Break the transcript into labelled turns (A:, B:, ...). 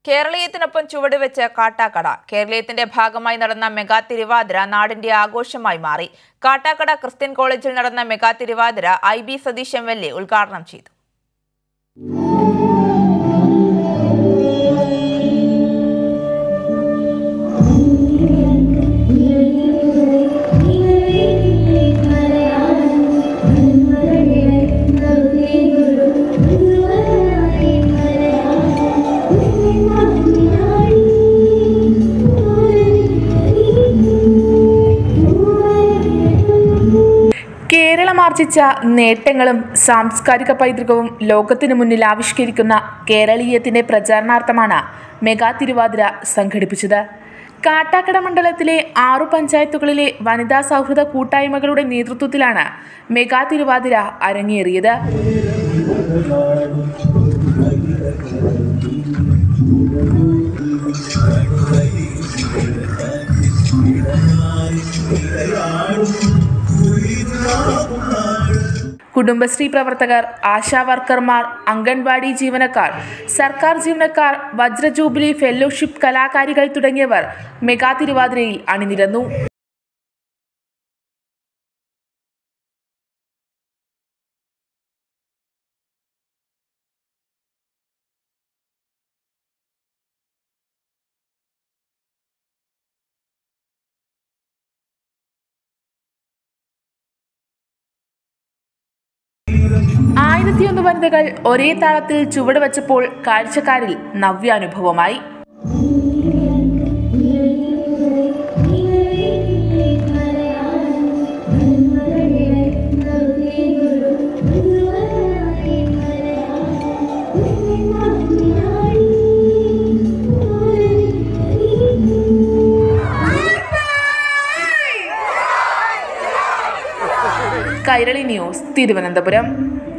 A: കേരളീയത്തിനൊപ്പം ചുവടുവെച്ച് കാട്ടാക്കട കേരളീയത്തിന്റെ ഭാഗമായി നടന്ന മെഗാ തിരുവാതിര നാടിന്റെ ആഘോഷമായി മാറി കാട്ടാക്കട ക്രിസ്ത്യൻ കോളേജിൽ നടന്ന mega Thiruvathira I B Satheesh M L A ഉദ്ഘാടനം ചെയ്തു
B: കേരളം ആർജിച്ച നേട്ടങ്ങളും സാംസ്കാരിക പൈതൃകവും ലോകത്തിനു മുന്നിൽ ആവിഷ്കരിക്കുന്ന കേരളീയത്തിന്റെ പ്രചാരണാർത്ഥമാണ് മെഗാ തിരുവാതിര സംഘടിപ്പിച്ചത് കാട്ടാക്കട മണ്ഡലത്തിലെ ആറു പഞ്ചായത്തുകളിലെ വനിതാ സൗഹൃദ കൂട്ടായ്മകളുടെ നേതൃത്വത്തിലാണ് മെഗാ തിരുവാതിര അരങ്ങേറിയത് കുടുംബശ്രീ പ്രവർത്തകർ ആശാ വർക്കർമാർ അംഗൻവാടി ജീവനക്കാർ സർക്കാർ ജീവനക്കാർ വജ്ര ജൂബിലി ഫെലോഷിപ്പ് കലാകാരികൾ തുടങ്ങിയവർ മെഗാ തിരുവാതിരയിൽ അണിനിരന്നു ആയിരത്തിയൊന്ന് വനിതകൾ ഒരേ താളത്തിൽ ചുവട് വച്ചപ്പോൾ കാഴ്ചക്കാരിൽ നവ്യാനുഭവമായി കൈരളി ന്യൂസ് തിരുവനന്തപുരം